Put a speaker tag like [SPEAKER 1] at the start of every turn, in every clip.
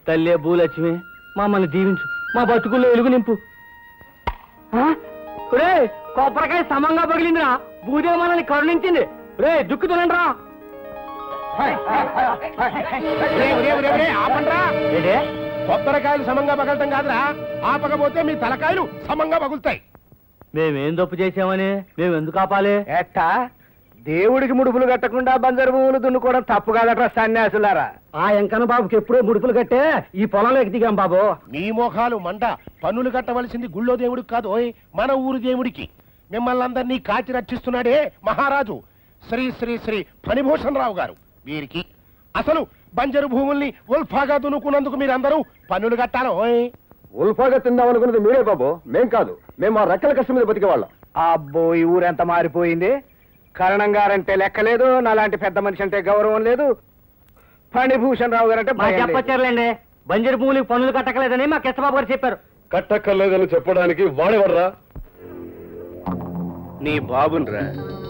[SPEAKER 1] తల్లే భూలక్ష్మి మమ్మల్ని దీవించు మా బతుకుల్లో వెలుగు నింపు ఆ? ఒరే కొబ్బరికాయ సమంగా పగిలిందిరా భూదేవి మనల్ని కరుణించింది రే దుక్కు తినండిరా ఏంటే
[SPEAKER 2] కొబ్బరికాయలు సమంగా పగలటం కాదురా ఆపకపోతే మీ తలకాయలు సమంగా పగులుతాయి
[SPEAKER 1] మేమేం తప్పు చేసామని మేము ఎందుకు ఆపాలి
[SPEAKER 3] ఎట్టా దేవుడికి ముడుపులు కట్టకుండా బంజరు భూములు దున్నుకోవడం తప్పు కాదట్రా సన్యాసులారా
[SPEAKER 1] ఆ ఎంకన్న బాబుకి ఎప్పుడో ముడుపులు కట్టే ఈ పొలంలోకి దిగాం బాబు
[SPEAKER 2] మీ మోఖాలు మంట పన్నులు కట్టవలసింది గుళ్ళో దేవుడికి కాదు ఓయ్ మన ఊరు దేవుడికి మిమ్మల్ని అందరినీ కాచి రక్షిస్తున్నాడే మహారాజు శ్రీ శ్రీ శ్రీ ఫణిభూషణ్ రావు గారు వీరికి అసలు బంజరు భూముల్ని ఉల్ఫాగా దున్నుకున్నందుకు మీరందరూ పన్నులు కట్టాలి ఓయ్
[SPEAKER 3] ఉల్ఫాగా తిందాం అనుకున్నది మీరే బాబు మేం కాదు మేము ఆ రెక్కల కష్టం మీద బతికేవాళ్ళం అబ్బో ఈ ఊరెంత మారిపోయింది కరణం గారంటే లెక్కలేదు నాలాంటి పెద్ద మనిషి అంటే గౌరవం లేదు ఫణిభూషణ్ రావు గారంటే
[SPEAKER 1] మా
[SPEAKER 3] భయం లేదు.
[SPEAKER 1] చెప్పచ్చారులేండి బంజరు భూములకి పనులు కట్టకలేదని మా కెచ్చబాబు గారు చెప్పారు
[SPEAKER 4] కట్టక్కర్లేదని చెప్పడానికి వాడేవర్రా
[SPEAKER 2] నీ బాబున్రా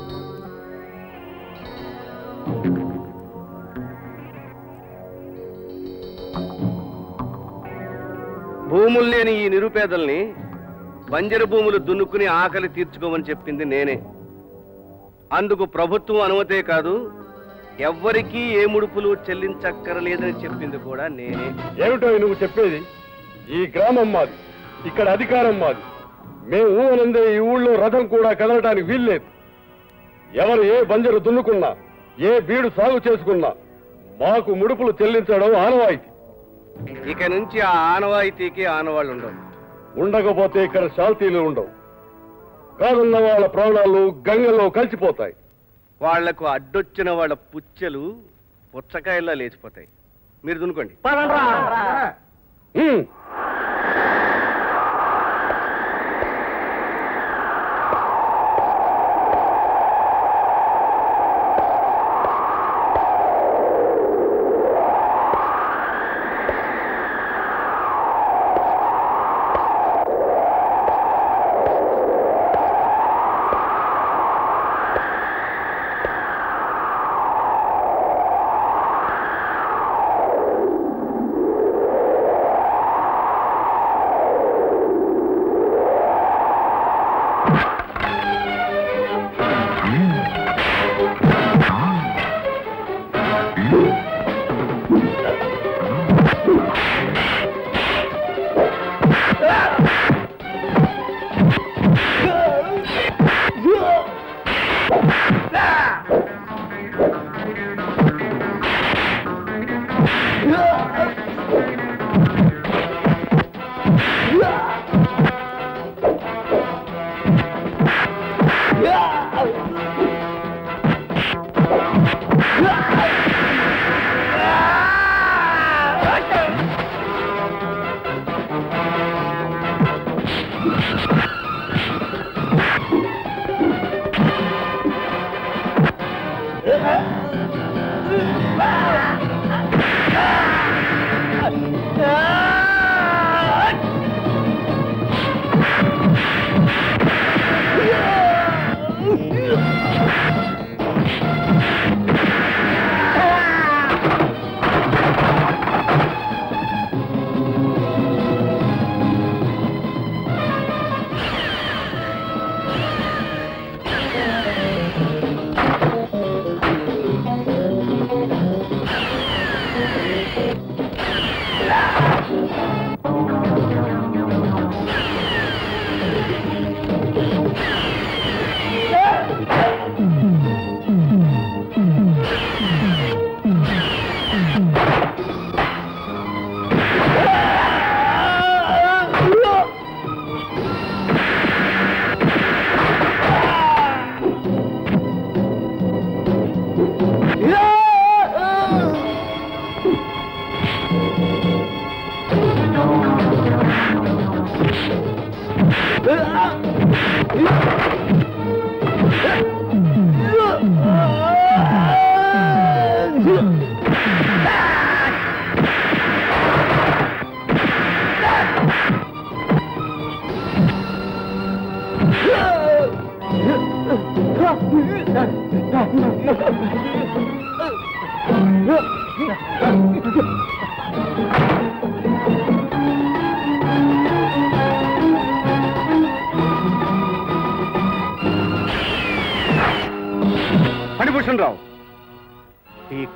[SPEAKER 5] భూములు లేని ఈ నిరుపేదల్ని బంజరు భూములు దున్నుకుని ఆకలి తీర్చుకోమని చెప్పింది నేనే అందుకు ప్రభుత్వం అనుమతే కాదు ఎవ్వరికీ ఏ ముడుపులు చెల్లించక్కరలేదని చెప్పింది కూడా నేనే
[SPEAKER 4] ఏమిటో నువ్వు చెప్పేది ఈ గ్రామం మాది ఇక్కడ అధికారం మాది మేము ఊనందే ఈ ఊళ్ళో రథం కూడా కదలటానికి వీల్లేదు ఎవరు ఏ బంజరు దున్నుకున్నా ఏ బీడు సాగు చేసుకున్నా మాకు ముడుపులు చెల్లించడం ఆనవాయితీ
[SPEAKER 5] ఇక నుంచి ఆ ఆనవాయితీకి ఆనవాళ్ళు ఉండవు
[SPEAKER 4] ఉండకపోతే ఇక్కడ శాంతిలు ఉండవు కాదన్న వాళ్ళ ప్రాణాలు గంగలో కలిసిపోతాయి
[SPEAKER 5] వాళ్లకు అడ్డొచ్చిన వాళ్ళ పుచ్చెలు పుచ్చకాయల్లా లేచిపోతాయి మీరు దున్నుకోండి
[SPEAKER 4] హ్మ్.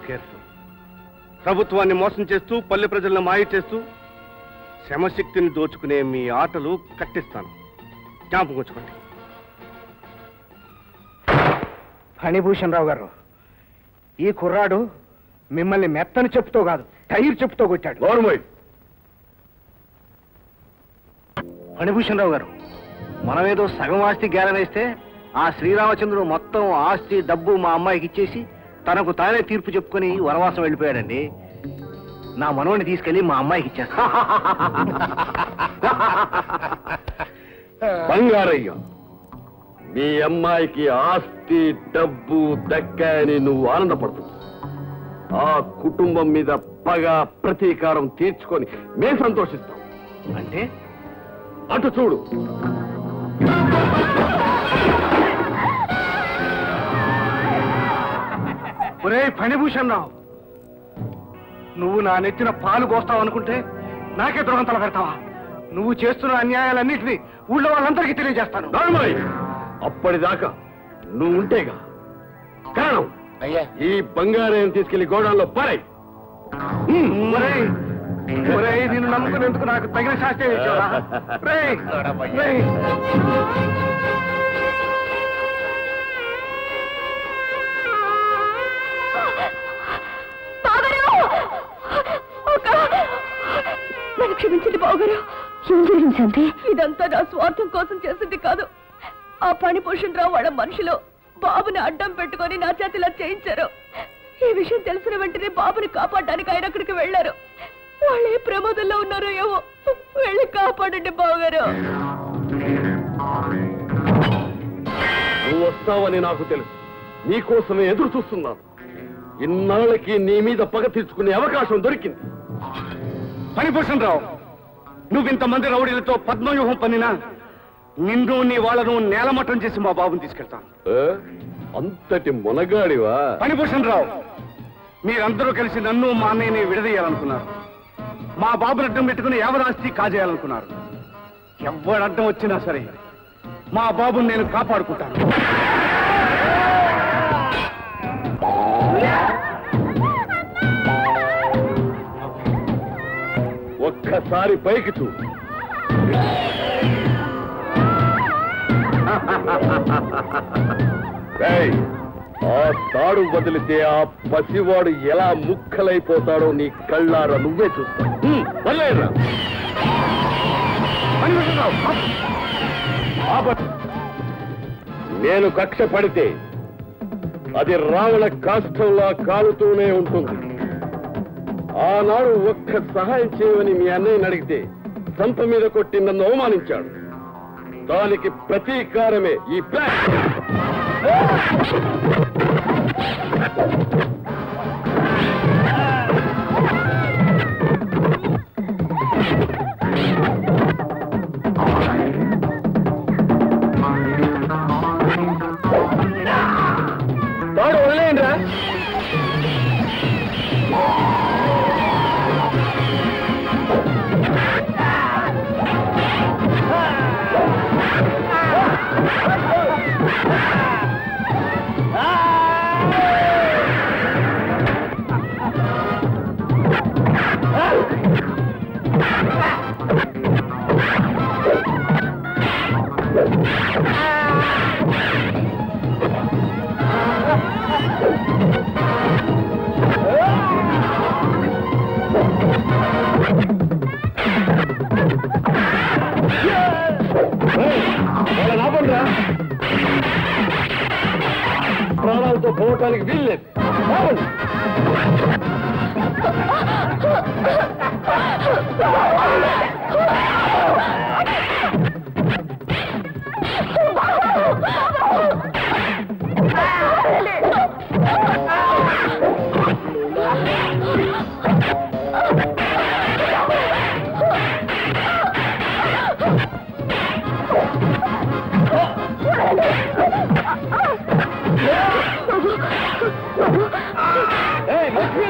[SPEAKER 5] కేర్ఫుల్ ప్రభుత్వాన్ని మోసం చేస్తూ పల్లె ప్రజలను మాయ చేస్తూ శ్రమశక్తిని దోచుకునే మీ ఆటలు కట్టిస్తాను జ్ఞాపకం ఉంచుకోండి
[SPEAKER 3] ఫణిభూషణ్ రావు గారు ఈ కుర్రాడు మిమ్మల్ని మెత్తని చెప్పుతో కాదు టైర్ చెప్పుతో కొట్టాడు
[SPEAKER 4] గౌరవమై
[SPEAKER 3] ఫణిభూషణ్ రావు గారు మనమేదో సగం ఆస్తి గేలనేస్తే ఆ శ్రీరామచంద్రుడు మొత్తం ఆస్తి డబ్బు మా అమ్మాయికి ఇచ్చేసి తనకు తానే తీర్పు చెప్పుకొని వనవాసం వెళ్ళిపోయాడండి నా మనవడిని తీసుకెళ్లి మా అమ్మాయికి ఇచ్చేస్తా
[SPEAKER 4] బంగారయ్య మీ అమ్మాయికి ఆస్తి డబ్బు దక్కాయని నువ్వు ఆనందపడుతుంది ఆ కుటుంబం మీద పగ ప్రతీకారం తీర్చుకొని మేం సంతోషిస్తాం
[SPEAKER 3] అంటే
[SPEAKER 4] అటు చూడు
[SPEAKER 3] ఒరే ఫణిభూషణ్ రావు నువ్వు నా నెత్తిన పాలు కోస్తావు అనుకుంటే నాకే ద్రోహం తల పెడతావా నువ్వు చేస్తున్న అన్యాయాలన్నింటినీ ఊళ్ళో వాళ్ళందరికీ తెలియజేస్తాను
[SPEAKER 4] నార్మల్ అప్పటిదాకా నువ్వు ఉంటేగా కారణం
[SPEAKER 2] అయ్యా
[SPEAKER 4] ఈ బంగారం తీసుకెళ్లి గోడౌన్లో పారాయి
[SPEAKER 3] ఒరేయ్, ఒరేయ్, నిన్ను నమ్ముకునేందుకు నాకు తగిన శాస్త్రం ఇచ్చావా రేయ్, రేయ్.
[SPEAKER 6] నన్ను క్షమించండి బావగారు ఏం జరిగింది ఇదంతా నా స్వార్థం కోసం చేసింది కాదు ఆ పని రావు వాళ్ళ మనుషులు బాబుని అడ్డం పెట్టుకొని నా చేతిలో చేయించారు ఈ విషయం తెలిసిన వెంటనే బాబుని కాపాడడానికి ఆయన అక్కడికి వెళ్ళారు వాళ్ళు ఏ ప్రమాదంలో ఉన్నారో ఏమో వెళ్ళి కాపాడండి బావగారు
[SPEAKER 4] నువ్వు వస్తావని నాకు తెలుసు నీకోసమే ఎదురు చూస్తున్నాను ఇన్నాళ్ళకి నీ మీద పగ తీర్చుకునే అవకాశం దొరికింది
[SPEAKER 5] ఫణిభూషణ్ రావు నువ్వింతమంది రౌడీలతో పద్మవ్యూహం పన్నినా నిన్ను నీ వాళ్ళను నేలమట్టం చేసి మా బాబుని తీసుకెళ్తాను
[SPEAKER 4] ఏ? అంతటి మొనగాడివా
[SPEAKER 5] ఫణిభూషణ్ రావు మీరందరూ కలిసి నన్ను మా అన్నయ్యని విడదీయాలనుకున్నారు మా బాబుని అడ్డం పెట్టుకుని యావదాస్తి కాజేయాలనుకున్నారు ఎవడు అడ్డం వచ్చినా సరే మా బాబుని నేను కాపాడుకుంటాను
[SPEAKER 4] ఒక్కసారి పైకి చూడు ఏయ్, ఆ తాడు వదిలితే ఆ పసివాడు ఎలా ముక్కలైపోతాడో నీ కళ్ళారా నువ్వే చూస్తావు హ్మ్, వదిలేయరా. ఫణిభూషణ్ రావు, ఆపు. ఆపు. నేను కక్ష పడితే అది రావణ కాష్టంలా కాలుతూనే ఉంటుంది ఆనాడు ఒక్క సహాయం చేయమని మీ అన్నయ్యని అడిగితే సంప మీద కొట్టి నన్ను అవమానించాడు దానికి ప్రతీకారమే ఈ ప్లాన్ తాడు వదిలేయండి రా వాళ్ళ లాభం రా ప్రాణాలతో పోవటానికి వీల్లేదు రావండి. ఏయ్, లక్ష్మి!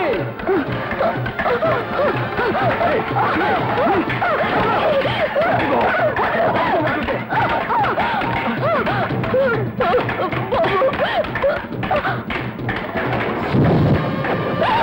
[SPEAKER 6] బాబు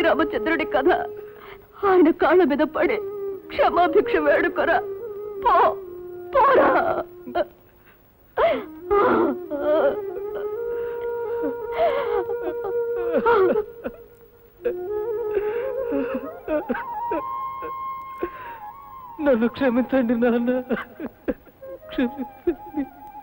[SPEAKER 6] శ్రీరామచంద్రుడి కథ ఆయన కాళ్ళ మీద పడి క్షమాభిక్ష వేడుకొరా పో పోరా
[SPEAKER 1] నన్ను క్షమించండి నాన్న క్షమించండి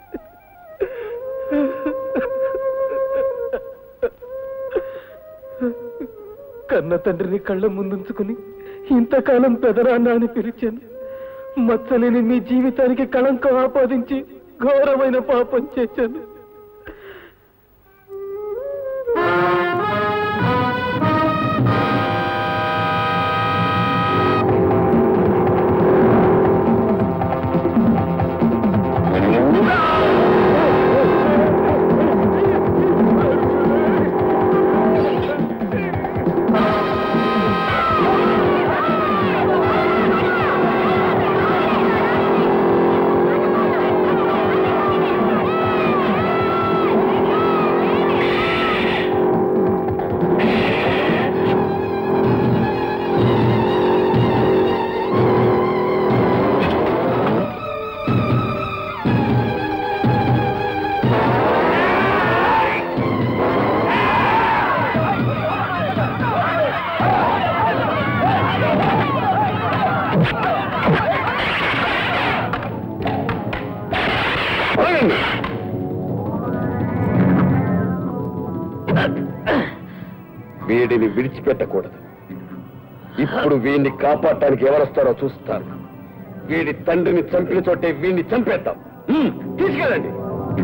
[SPEAKER 1] కన్న తండ్రిని కళ్ళ ముందుంచుకుని ఇంతకాలం పెదరాన్న అని పిలిచాను మచ్చలేని మీ జీవితానికి కళంకం ఆపాదించి ఘోరమైన పాపం చేశాను
[SPEAKER 4] వీడిని విడిచిపెట్టకూడదు ఇప్పుడు వీడిని కాపాడటానికి ఎవరొస్తారో చూస్తారు వీడి తండ్రిని చంపిన చోటే వీడిని చంపేద్దాం హ్మ్, తీసుకెళ్ళండి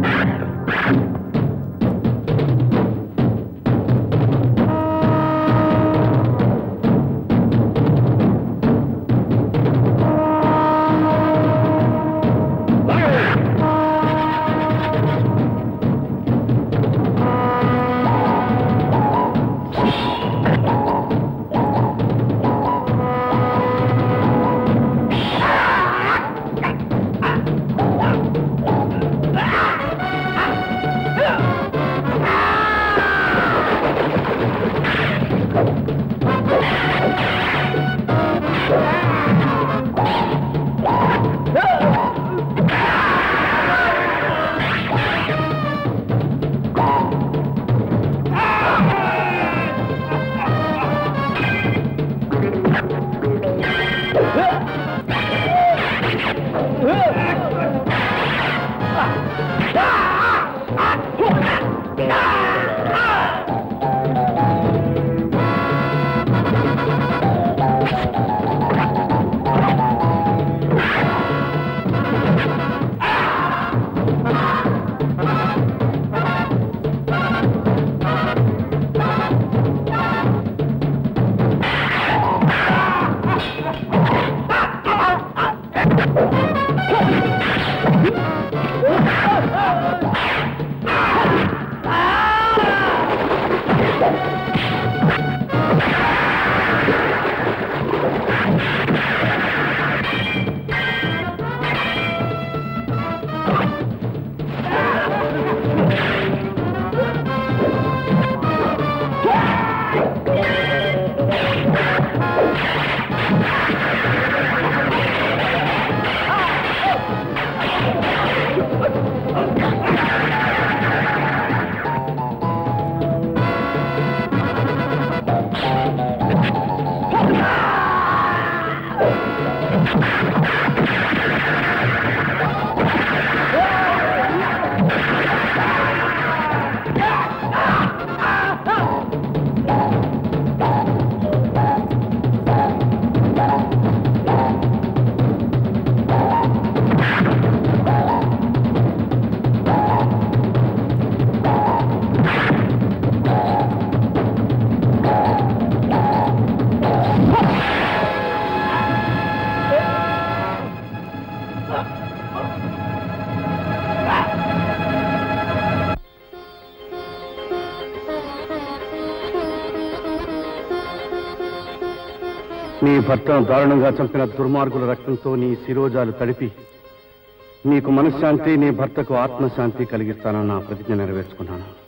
[SPEAKER 4] నీ భర్తను దారుణంగా చంపిన దుర్మార్గుల రక్తంతో నీ శిరోజాలు తడిపి నీకు మనశ్శాంతి నీ భర్తకు ఆత్మశాంతి కలిగిస్తానన్న ప్రతిజ్ఞ నెరవేర్చుకున్నాను